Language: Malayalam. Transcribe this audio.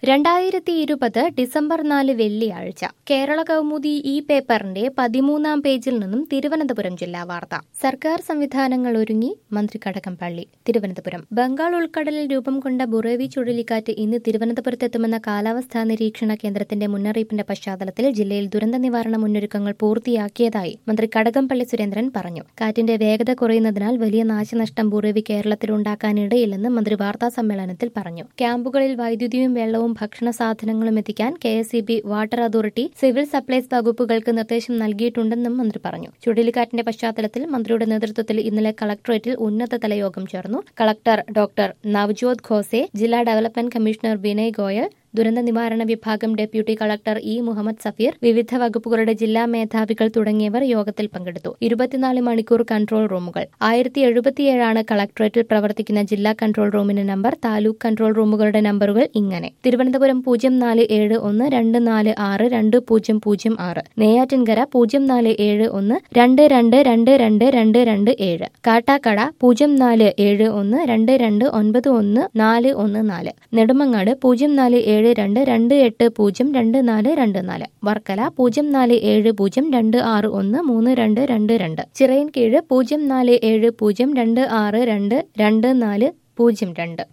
രണ്ടായിരത്തി ഇരുപത് ഡിസംബർ നാല് വെള്ളിയാഴ്ച കേരള കൗമുദി ഈ പേപ്പറിന്റെ പതിമൂന്നാം പേജിൽ നിന്നും തിരുവനന്തപുരം ജില്ലാ വാർത്ത സർക്കാർ സംവിധാനങ്ങൾ ഒരുങ്ങി മന്ത്രി കടകംപള്ളി തിരുവനന്തപുരം ബംഗാൾ ഉൾക്കടലിൽ രൂപം കൊണ്ട ബുറേവി ചുഴലിക്കാറ്റ് ഇന്ന് തിരുവനന്തപുരത്തെത്തുമെന്ന കാലാവസ്ഥാ നിരീക്ഷണ കേന്ദ്രത്തിന്റെ മുന്നറിയിപ്പിന്റെ പശ്ചാത്തലത്തിൽ ജില്ലയിൽ ദുരന്ത നിവാരണ മുന്നൊരുക്കങ്ങൾ പൂർത്തിയാക്കിയതായി മന്ത്രി കടകംപള്ളി സുരേന്ദ്രൻ പറഞ്ഞു കാറ്റിന്റെ വേഗത കുറയുന്നതിനാൽ വലിയ നാശനഷ്ടം ബുറേവി കേരളത്തിൽ ഉണ്ടാക്കാനിടയില്ലെന്ന് മന്ത്രി വാർത്താ സമ്മേളനത്തിൽ പറഞ്ഞു ക്യാമ്പുകളിൽ വൈദ്യുതിയും വെള്ളവും ഭക്ഷണ സാധനങ്ങളും എത്തിക്കാൻ K S E B water authority civil supplies വകുപ്പുകൾക്ക് നിർദ്ദേശം നൽകിയിട്ടുണ്ടെന്നും മന്ത്രി പറഞ്ഞു ചുഴലിക്കാറ്റിന്റെ പശ്ചാത്തലത്തിൽ മന്ത്രിയുടെ നേതൃത്വത്തിൽ ഇന്നലെ കളക്ടറേറ്റിൽ ഉന്നതതല യോഗം ചേർന്നു കളക്ടർ ഡോക്ടർ നവ്ജോത് ഖോസെ ജില്ലാ ഡെവലപ്മെന്റ് കമ്മീഷണർ വിനയ് ഗോയൽ ദുരന്ത നിവാരണ വിഭാഗം deputy collector E Muhammad Safeer വിവിധ വകുപ്പുകളുടെ ജില്ലാ മേധാവികൾ തുടങ്ങിയവർ യോഗത്തിൽ പങ്കെടുത്തു ഇരുപത്തിനാല് മണിക്കൂർ കൺട്രോൾ റൂമുകൾ ആയിരത്തി എഴുപത്തിയേഴാണ് കളക്ടറേറ്റിൽ പ്രവർത്തിക്കുന്ന ജില്ലാ കൺട്രോൾ റൂമിന്റെ നമ്പർ താലൂക്ക് കൺട്രോൾ റൂമുകളുടെ നമ്പറുകൾ ഇങ്ങനെ തിരുവനന്തപുരം പൂജ്യം നാല് ഏഴ് ഒന്ന് രണ്ട് നാല് ആറ് രണ്ട് പൂജ്യം പൂജ്യം ആറ് നെയ്യാറ്റിൻകര പൂജ്യം നാല് ഏഴ് ഒന്ന് രണ്ട് രണ്ട് രണ്ട് രണ്ട് രണ്ട് രണ്ട് ഏഴ് കാട്ടാക്കട പൂജ്യം നാല് ഏഴ് ഒന്ന് രണ്ട് രണ്ട് ഒൻപത് ഒന്ന് നാല് ഒന്ന് നാല് നെടുമങ്ങാട് പൂജ്യം നാല് ഏഴ് രണ്ട് രണ്ട് എട്ട് പൂജ്യം രണ്ട് നാല് രണ്ട് നാല് വർക്കല പൂജ്യം നാല് ഏഴ് പൂജ്യം രണ്ട് ആറ് ഒന്ന് മൂന്ന് രണ്ട് രണ്ട് രണ്ട് ചിറയൻകീഴ് പൂജ്യം നാല് ഏഴ് പൂജ്യം രണ്ട് ആറ് രണ്ട് രണ്ട് നാല് പൂജ്യം രണ്ട്